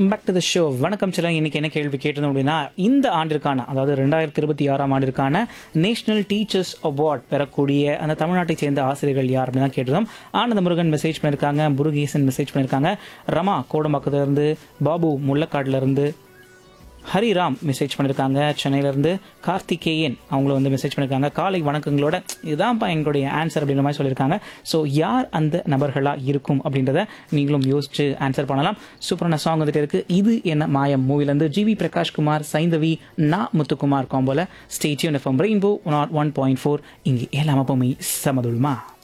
back to the show வணக்கம் சில இன்னைக்கு என்ன கேள்வி கேட்டிருந்தோம் அப்படின்னா இந்த ஆண்டிற்கான அதாவது ரெண்டாயிரத்தி இருபத்தி ஆறாம் ஆண்டிற்கான நேஷனல் டீச்சர்ஸ் அவார்ட் பெறக்கூடிய அந்த தமிழ்நாட்டை சேர்ந்த ஆசிரியர்கள் யார் அப்படின்னு தான் கேட்டிருந்தோம் ஆனந்த முருகன் மெசேஜ் பண்ணியிருக்காங்க முருகேசன் மெசேஜ் பண்ணியிருக்காங்க ரமா கோடம்பாக்கத்துல இருந்து பாபு முள்ளக்காடுல இருந்து ஹரிராம் மெசேஜ் பண்ணியிருக்காங்க சென்னையிலேருந்து கார்த்திகேயன் அவங்கள வந்து மெசேஜ் பண்ணியிருக்காங்க காலை வணக்கங்களோட இதுதான்ப்பா எங்களுடைய ஆன்சர் அப்படின்ற மாதிரி சொல்லியிருக்காங்க ஸோ யார் அந்த நபர்களாக இருக்கும் அப்படின்றத நீங்களும் யோசிச்சு ஆன்சர் பண்ணலாம் சூப்பரான சாங் வந்துட்டு இருக்கு இது என்ன மாயம் மூவிலேருந்து ஜிவி பிரகாஷ்குமார் சைந்தவி நா முத்துக்குமார் காம்போல stay tuned FM Rainbow one point four இங்கே எல்லாமே சமதுல்மா